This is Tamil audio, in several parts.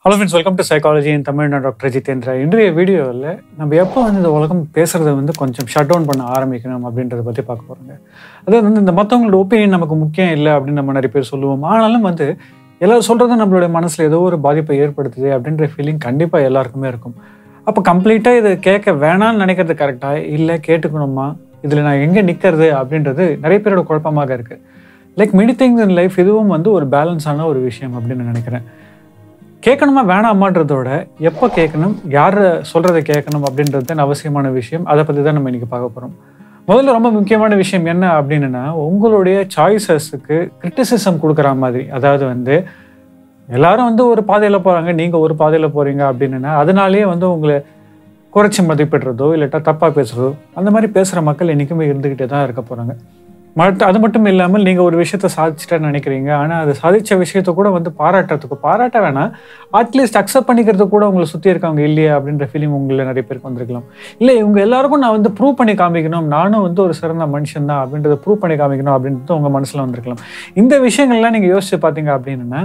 hello friends welcome to psychology in Tamil நான் டாக்டர் ஜிதேந்திரா இன்றைய வீடியோவில் நம்ம எப்போ வந்து இந்த உலகம் பேசுகிறத வந்து கொஞ்சம் ஷட் டவுன் பண்ண ஆரம்பிக்கணும் அப்படின்றத பற்றி பார்க்க போகிறோங்க அதாவது வந்து இந்த மற்றவங்களோட ஒப்பீனியன் நமக்கு முக்கியம் இல்லை அப்படின்னு நம்ம நிறைய பேர் சொல்லுவோம் ஆனாலும் வந்து எல்லாரும் சொல்கிறது நம்மளுடைய மனசில் ஏதோ ஒரு பாதிப்பை ஏற்படுத்துது அப்படின்ற ஃபீலிங் கண்டிப்பாக எல்லாருக்குமே இருக்கும் அப்போ கம்ப்ளீட்டாக இதை கேட்க வேணாம்னு நினைக்கிறது கரெக்டாக இல்லை கேட்டுக்கணுமா இதில் நான் எங்கே நிற்கிறது அப்படின்றது நிறைய பேரோட குழப்பமாக இருக்குது like many things in life இதுவும் வந்து ஒரு பேலன்ஸான ஒரு விஷயம் அப்படின்னு நான் நினைக்கிறேன் கேட்கணுமா வேணாமான்றதோட எப்போ கேட்கணும் யார் சொல்கிறத கேட்கணும் அப்படின்றது தான் அவசியமான விஷயம் அதை பற்றி தான் நம்ம இன்றைக்கி பார்க்க போகிறோம் முதல்ல ரொம்ப முக்கியமான விஷயம் என்ன அப்படின்னா உங்களுடைய சாய்ஸஸுக்கு கிரிட்டிசிசம் கொடுக்குற மாதிரி அதாவது வந்து எல்லாரும் வந்து ஒரு பாதையில் போகிறாங்க நீங்கள் ஒரு பாதையில் போகிறீங்க அப்படின்னா அதனாலேயே வந்து உங்களை குறைச்சி மதிப்பிடுறதோ இல்லாட்டா தப்பாக பேசுகிறதோ அந்த மாதிரி பேசுகிற மக்கள் என்றைக்குமே இருந்துக்கிட்டே தான் இருக்க போகிறாங்க மற்ற அது மட்டும் இல்லாமல் நீங்கள் ஒரு விஷயத்த சாதிச்சிட்டேன்னு நினைக்கிறீங்க ஆனால் அது சாதித்த விஷயத்த கூட வந்து பாராட்டுறதுக்கு பாராட்ட வேணாம் அட்லீஸ்ட் அக்செப்ட் பண்ணிக்கிறது கூட உங்களை சுற்றி இருக்கவங்க இல்லையா அப்படின்ற ஃபீலிங் உங்களை நிறைய பேருக்கு வந்திருக்கலாம் இல்லை இவங்க எல்லாருக்கும் நான் வந்து ப்ரூவ் பண்ணி காமிக்கணும் நானும் வந்து ஒரு சிறந்த மனுஷன் தான் அப்படின்றத ப்ரூவ் பண்ணி காமிக்கணும் அப்படின்றது உங்கள் மனசில் வந்திருக்கலாம் இந்த விஷயங்கள்லாம் நீங்கள் யோசிச்சு பார்த்தீங்க அப்படின்னா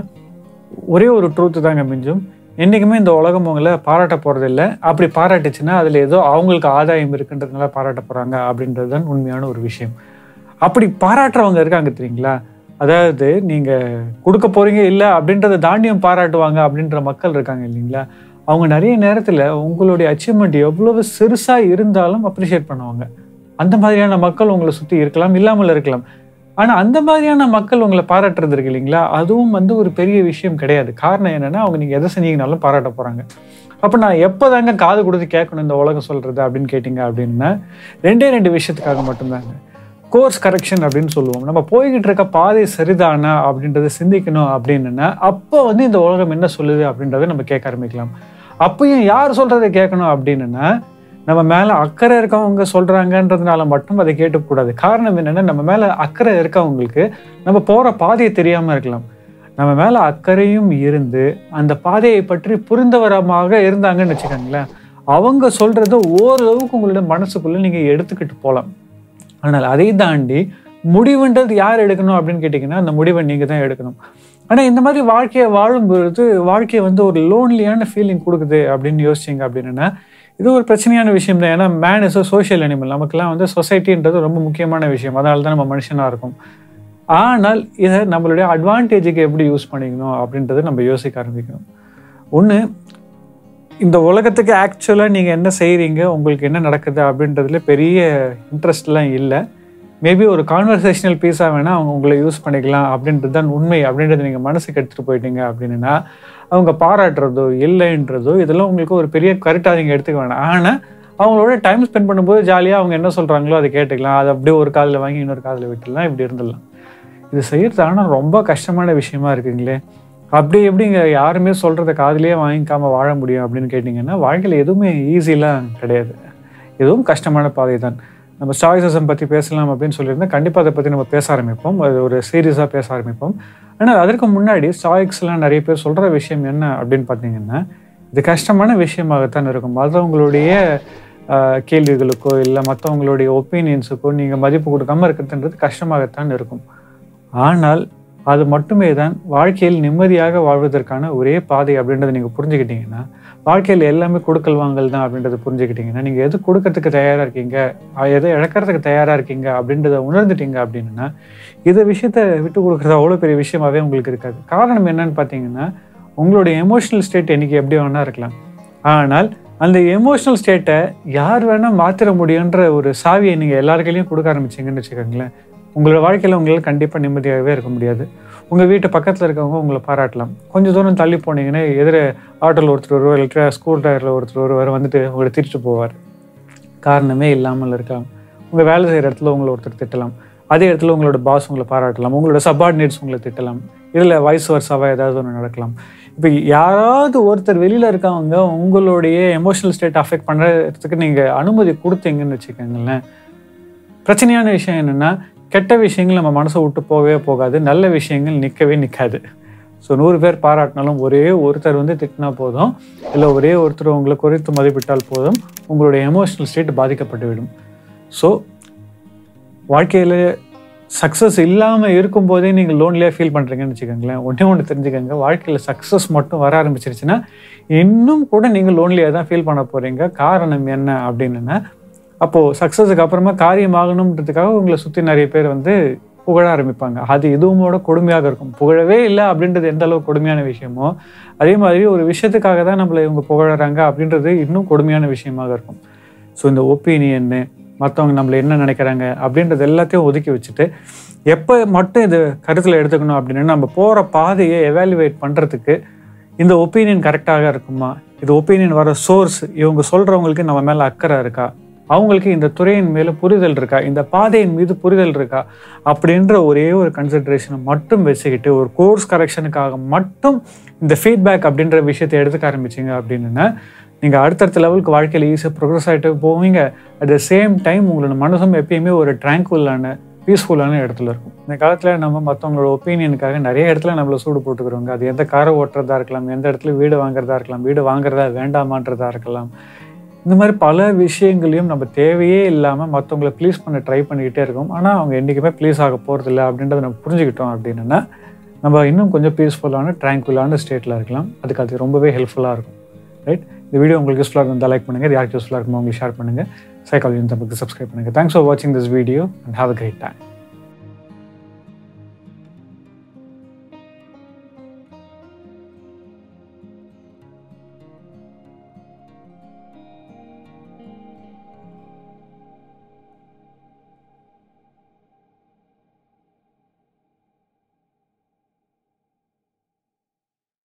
ஒரே ஒரு ட்ரூத்து தாங்க மிஞ்சும் என்றைக்குமே இந்த உலகம் உங்களை பாராட்ட போகிறதில்ல அப்படி பாராட்டுச்சுன்னா அதில் ஏதோ அவங்களுக்கு ஆதாயம் இருக்குன்றதுனால பாராட்ட போகிறாங்க அப்படின்றது தான் உண்மையான ஒரு விஷயம் அப்படி பாராட்டுறவங்க இருக்காங்க தெரியுங்களா அதாவது நீங்கள் கொடுக்க போகிறீங்க இல்லை அப்படின்றத தாண்டியும் பாராட்டுவாங்க அப்படின்ற மக்கள் இருக்காங்க இல்லைங்களா அவங்க நிறைய நேரத்தில் உங்களுடைய அச்சீவ்மெண்ட் எவ்வளவு சிறுசாக இருந்தாலும் அப்ரிஷியேட் பண்ணுவாங்க அந்த மாதிரியான மக்கள் உங்களை சுற்றி இருக்கலாம் இல்லாமல் இருக்கலாம் ஆனால் அந்த மாதிரியான மக்கள் உங்களை பாராட்டுறது இருக்கு இல்லைங்களா அதுவும் வந்து ஒரு பெரிய விஷயம் கிடையாது காரணம் என்னென்னா அவங்க நீங்கள் எதை செஞ்சீங்கனாலும் பாராட்ட போகிறாங்க அப்போ நான் எப்போ தாங்க காது கொடுத்து கேட்கணும் இந்த உலகம் சொல்கிறது அப்படின்னு கேட்டிங்க அப்படின்னா ரெண்டே ரெண்டு விஷயத்துக்காக மட்டும்தாங்க கோர்ஸ் கரெக்ஷன் அப்படின்னு சொல்லுவோம் நம்ம போய்கிட்டு இருக்க பாதை சரிதானா அப்படின்றத சிந்திக்கணும் அப்படின்னா அப்போ வந்து இந்த உலகம் என்ன சொல்லுது அப்படின்றத நம்ம கேட்க ஆரம்பிக்கலாம் அப்பயும் யார் சொல்கிறத கேட்கணும் அப்படின்னா நம்ம மேலே அக்கறை இருக்கவங்க சொல்கிறாங்கன்றதுனால மட்டும் அதை கேட்டுக்கூடாது காரணம் என்னென்னா நம்ம மேலே அக்கறை இருக்கவங்களுக்கு நம்ம போகிற பாதையை தெரியாமல் இருக்கலாம் நம்ம மேலே அக்கறையும் இருந்து அந்த பாதையை பற்றி புரிந்தவரமாக இருந்தாங்கன்னு வச்சுக்கோங்களேன் அவங்க சொல்கிறத ஓரளவுக்கு உங்களோட மனசுக்குள்ளே நீங்கள் எடுத்துக்கிட்டு போகலாம் ஆனால் அதை தாண்டி முடிவுன்றது யார் எடுக்கணும் அப்படின்னு கேட்டிங்கன்னா அந்த முடிவை நீங்கள் தான் எடுக்கணும் ஆனால் இந்த மாதிரி வாழ்க்கையை வாழும்பொழுது வாழ்க்கையை வந்து ஒரு லோன்லியான ஃபீலிங் கொடுக்குது அப்படின்னு யோசிச்சிங்க அப்படின்னா இது ஒரு பிரச்சனையான விஷயம் தான் ஏன்னா man is a social animal நமக்குலாம் வந்து சொசைட்டின்றது ரொம்ப முக்கியமான விஷயம் அதனால தான் நம்ம மனுஷனாக இருக்கும் ஆனால் இதை நம்மளுடைய அட்வான்டேஜுக்கு எப்படி யூஸ் பண்ணிக்கணும் அப்படின்றத நம்ம யோசிக்க ஆரம்பிக்கணும் ஒன்று இந்த உலகத்துக்கு ஆக்சுவலாக நீங்கள் என்ன செய்கிறீங்க உங்களுக்கு என்ன நடக்குது அப்படின்றதுல பெரிய இன்ட்ரெஸ்ட்லாம் இல்லை மேபி ஒரு கான்வர்சேஷனல் பீஸாக வேணால் அவங்க உங்களை யூஸ் பண்ணிக்கலாம் அப்படின்றது தான் உண்மை அப்படின்றத நீங்கள் மனசுக்கு எடுத்துகிட்டு போயிட்டீங்க அப்படின்னா அவங்க பாராட்டுறதோ இல்லைன்றதோ இதெல்லாம் உங்களுக்கு ஒரு பெரிய கருட்டாக நீங்கள் எடுத்துக்க வேணாம் ஆனால் அவங்களோட டைம் ஸ்பெண்ட் பண்ணும்போது ஜாலியாக அவங்க என்ன சொல்கிறாங்களோ அதை கேட்டுக்கலாம் அதை அப்படியே ஒரு காதில் வாங்கி இன்னொரு காதில் விட்டுடலாம் இப்படி இருந்துடலாம் இது செய்கிறது ஆனால் ரொம்ப கஷ்டமான விஷயமா இருக்குங்களே அப்படி எப்படிங்க யாருமே சொல்கிறத காதிலே வாங்கிக்காமல் வாழ முடியும் அப்படின்னு கேட்டிங்கன்னா வாழ்க்கையில் எதுவுமே ஈஸிலாம் கிடையாது எதுவும் கஷ்டமான பாதை தான் நம்ம சாய்ஸஸம் பற்றி பேசலாம் அப்படின்னு சொல்லியிருந்தேன் கண்டிப்பாக அதை பற்றி நம்ம பேச ஆரம்பிப்போம் அது ஒரு சீரியஸாக பேச ஆரம்பிப்போம் ஆனால் அதற்கு முன்னாடி ஸ்டாய்க்ஸ்லாம் நிறைய பேர் சொல்கிற விஷயம் என்ன அப்படின்னு பார்த்தீங்கன்னா இது கஷ்டமான விஷயமாகத்தான் இருக்கும் மற்றவங்களுடைய கேள்விகளுக்கோ இல்லை மற்றவங்களுடைய ஒப்பீனியன்ஸுக்கோ நீங்கள் மதிப்பு கொடுக்காம இருக்கிறதுன்றது கஷ்டமாகத்தான் இருக்கும் ஆனால் அது மட்டுமே தான் வாழ்க்கையில் நிம்மதியாக வாழ்வதற்கான ஒரே பாதை அப்படின்றத நீங்கள் புரிஞ்சுக்கிட்டீங்கன்னா வாழ்க்கையில் எல்லாமே கொடுக்கல் வாங்கல் தான் அப்படின்றத புரிஞ்சுக்கிட்டீங்கன்னா நீங்கள் எது கொடுக்கறதுக்கு தயாராக இருக்கீங்க எதை இழக்கிறதுக்கு தயாராக இருக்கீங்க அப்படின்றத உணர்ந்துட்டீங்க அப்படின்னா இதை விஷயத்த விட்டு கொடுக்குறது அவ்வளோ பெரிய விஷயமாவே உங்களுக்கு இருக்காது காரணம் என்னன்னு பார்த்தீங்கன்னா உங்களுடைய எமோஷனல் ஸ்டேட் இன்னைக்கு எப்படி வேணா இருக்கலாம் ஆனால் அந்த எமோஷனல் ஸ்டேட்டை யார் வேணால் மாற்றிட முடியுன்ற ஒரு சாவியை நீங்கள் எல்லாருக்கையிலையும் கொடுக்க ஆரம்பிச்சிங்கன்னு வச்சுக்கோங்களேன் உங்களோட வாழ்க்கையில் உங்களால் கண்டிப்பாக நிம்மதியாகவே இருக்க முடியாது உங்கள் வீட்டு பக்கத்தில் இருக்கவங்க உங்களை பாராட்டலாம் கொஞ்சம் தூரம் தள்ளி போனீங்கன்னா எதிர ஆட்டோவில் ஒருத்தர் வருவார் இல்லை ஸ்கூல் டயரில் ஒருத்தர் வருவார் வந்துட்டு உங்களை திட்டிட்டு போவார் காரணமே இல்லாமல் இருக்கலாம் உங்கள் வேலை செய்கிற இடத்துல உங்களை ஒருத்தர் திட்டலாம் அதே இடத்துல உங்களோட பாஸ் உங்களை பாராட்டலாம் உங்களோட சப்பார்டினேட்ஸ் உங்களை திட்டலாம் இதில் வயசு வருஷாவாக ஏதாவது ஒன்று நடக்கலாம் இப்போ யாராவது ஒருத்தர் வெளியில் இருக்கவங்க உங்களுடைய எமோஷனல் ஸ்டேட் அஃபெக்ட் பண்ணுறதுக்கு நீங்கள் அனுமதி கொடுத்தீங்கன்னு வச்சுக்கோங்களேன் பிரச்சனையான விஷயம் என்னென்னா கெட்ட விஷயங்கள் நம்ம மனசை விட்டு போகவே போகாது நல்ல விஷயங்கள் நிற்கவே நிற்காது ஸோ நூறு பேர் பாராட்டினாலும் ஒரே ஒருத்தர் வந்து திட்டினா போதும் இல்லை ஒரே ஒருத்தர் உங்களை குறித்து மதிப்பிட்டால் போதும் உங்களுடைய எமோஷனல் ஸ்டேட் பாதிக்கப்பட்டுவிடும் ஸோ வாழ்க்கையில் சக்ஸஸ் இல்லாமல் இருக்கும்போதே நீங்கள் லோன்லியாக ஃபீல் பண்ணுறீங்கன்னு வச்சுக்கோங்களேன் ஒன்றே ஒன்று தெரிஞ்சுக்கோங்க வாழ்க்கையில் சக்ஸஸ் மட்டும் வர ஆரம்பிச்சிருச்சுன்னா இன்னும் கூட நீங்கள் லோன்லியாக தான் ஃபீல் பண்ண போகிறீங்க காரணம் என்ன அப்படின்னா அப்போது சக்ஸஸுக்கு அப்புறமா காரியமாகணுன்றதுக்காக உங்களை சுற்றி நிறைய பேர் வந்து புகழ ஆரம்பிப்பாங்க அது இதுவுமோட கொடுமையாக இருக்கும் புகழவே இல்லை அப்படின்றது எந்த அளவுக்கு கொடுமையான விஷயமோ அதே மாதிரி ஒரு விஷயத்துக்காக தான் நம்மளை இவங்க புகழறாங்க அப்படின்றது இன்னும் கொடுமையான விஷயமாக இருக்கும் ஸோ இந்த ஒப்பீனியன்னு மற்றவங்க நம்மளை என்ன நினைக்கிறாங்க அப்படின்றது எல்லாத்தையும் ஒதுக்கி வச்சுட்டு எப்போ மட்டும் இது கருத்தில் எடுத்துக்கணும் அப்படின்னு நம்ம போகிற பாதையை எவாலுவேட் பண்ணுறதுக்கு இந்த ஒப்பீனியன் கரெக்டாக இருக்குமா இது ஒப்பீனியன் வர சோர்ஸ் இவங்க சொல்கிறவங்களுக்கு நம்ம மேலே அக்கறை இருக்கா அவங்களுக்கு இந்த துறையின் மேலே புரிதல் இருக்கா இந்த பாதையின் மீது புரிதல் இருக்கா அப்படின்ற ஒரே ஒரு கன்சிடரேஷனை மட்டும் வச்சுக்கிட்டு ஒரு கோர்ஸ் கரெக்ஷனுக்காக மட்டும் இந்த ஃபீட்பேக் அப்படின்ற விஷயத்தை எடுத்துக்க ஆரம்பிச்சிங்க அப்படின்னா நீங்கள் அடுத்தடுத்த லெவலுக்கு வாழ்க்கையில் ஈஸியாக ப்ரோக்ரஸ் ஆகிட்டு போவீங்க அட் த சேம் டைம் உங்களோட மனசும் எப்பயுமே ஒரு ட்ராங்குவலான பீஸ்ஃபுல்லான இடத்துல இருக்கும் இந்த காலத்தில் நம்ம மற்றவங்களோட ஒப்பீனியனுக்காக நிறைய இடத்துல நம்மளை சூடு போட்டுக்கிறோங்க அது எந்த காரை ஓட்டுறதா இருக்கலாம் எந்த இடத்துல வீடு வாங்குறதா இருக்கலாம் வீடு வாங்குறதா வேண்டாமான்றதா இருக்கலாம் இந்த மாதிரி பல விஷயங்களையும் நம்ம தேவையே இல்லாமல் மற்றவங்களை ப்ளீஸ் பண்ண ட்ரை பண்ணிக்கிட்டே இருக்கோம் ஆனால் அவங்க என்றைக்குமே ப்ளீஸ் ஆக போகிறதில்ல அப்படின்றத நம்ம புரிஞ்சுக்கிட்டோம் அப்படின்னா நம்ம இன்னும் கொஞ்சம் பீஸ்ஃபுல்லான ட்ராங்குவலான ஸ்டேட்டில் இருக்கலாம் அதுக்கு அது ரொம்பவே ஹெல்ப்ஃபுல்லாக இருக்கும் ரைட் இந்த வீடியோ உங்களுக்கு யூஸ்ஃபுல்லாக இருந்தால் லைக் பண்ணுங்கள் யாருக்கு யூஸ்ஃபுல்லாக இருக்குமோ உங்களுக்கு ஷேர் பண்ணுங்கள் சைக்காலஜி தமிழுக்கு சப்ஸ்கிரைப் பண்ணுங்கள் தேங்க்ஸ் ஃபார் வாட்சிங் this video and have a great time